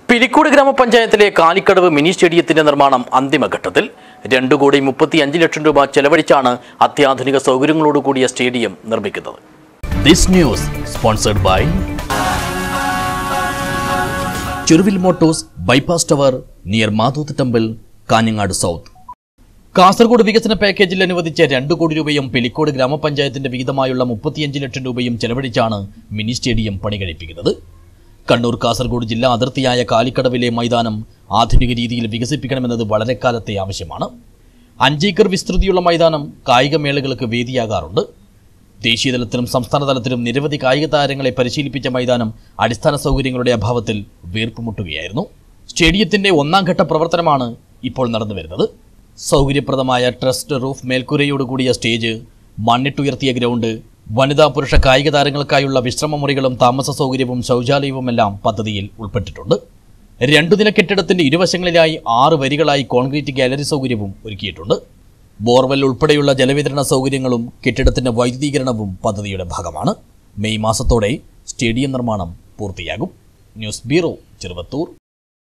പിലിക്കോട് ഗ്രാമപഞ്ചായത്തിലെ കാലിക്കടവ് മിനി സ്റ്റേഡിയത്തിന്റെ നിർമ്മാണം അന്തിമഘട്ടത്തിൽ രണ്ടു കോടി മുപ്പത്തി അഞ്ച് ലക്ഷം രൂപ ചെലവഴിച്ചാണ് അത്യാധുനിക സൗകര്യങ്ങളോട് കൂടിയ സ്റ്റേഡിയം നിർമ്മിക്കുന്നത് this news sponsored by Cheruvil motors bypass tower near മാധൂത്ത് ടെമ്പിൾ കാഞ്ഞങ്ങാട് സൗത്ത് കാസർഗോഡ് വികസന പാക്കേജിൽ അനുവദിച്ച രണ്ടു കോടി രൂപയും പിലിക്കോട് ഗ്രാമപഞ്ചായത്തിന്റെ വിഹിതമായുള്ള മുപ്പത്തിയഞ്ച് ലക്ഷം രൂപയും ചെലവഴിച്ചാണ് മിനി സ്റ്റേഡിയം പണി കഴിപ്പിക്കുന്നത് കണ്ണൂർ കാസർഗോഡ് ജില്ലാ അതിർത്തിയായ കാലിക്കടവിലെ മൈതാനം ആധുനിക രീതിയിൽ വികസിപ്പിക്കണമെന്നത് വളരെ കാലത്തെ ആവശ്യമാണ് അഞ്ചേക്കർ വിസ്തൃതിയുള്ള മൈതാനം കായികമേളകൾക്ക് വേദിയാകാറുണ്ട് ദേശീയതലത്തിലും സംസ്ഥാന തലത്തിലും നിരവധി കായിക താരങ്ങളെ പരിശീലിപ്പിച്ച മൈതാനം അടിസ്ഥാന സൗകര്യങ്ങളുടെ അഭാവത്തിൽ വീർപ്പുമുട്ടുകയായിരുന്നു സ്റ്റേഡിയത്തിന്റെ ഒന്നാം ഘട്ട പ്രവർത്തനമാണ് ഇപ്പോൾ നടന്നുവരുന്നത് സൗകര്യപ്രദമായ ട്രസ്റ്റ് റൂഫ് മേൽക്കൂരയോടുകൂടിയ സ്റ്റേജ് മണ്ണിട്ടുയർത്തിയ ഗ്രൗണ്ട് വനിതാ പുരുഷ കായിക താരങ്ങൾക്കായുള്ള വിശ്രമ മുറികളും താമസ സൗകര്യവും ശൗചാലയവുമെല്ലാം പദ്ധതിയിൽ ഉൾപ്പെട്ടിട്ടുണ്ട് രണ്ടു നില കെട്ടിടത്തിന്റെ ഇരുവശങ്ങളിലായി ആറ് വരികളായി കോൺക്രീറ്റ് ഗാലറി സൗകര്യവും ഒരുക്കിയിട്ടുണ്ട് ബോർവെൽ ഉൾപ്പെടെയുള്ള ജലവിതരണ സൗകര്യങ്ങളും കെട്ടിടത്തിന്റെ വൈദ്യുതീകരണവും പദ്ധതിയുടെ ഭാഗമാണ് മെയ് മാസത്തോടെ സ്റ്റേഡിയം നിർമ്മാണം പൂർത്തിയാകും ന്യൂസ് ബ്യൂറോ ചെറുവത്തൂർ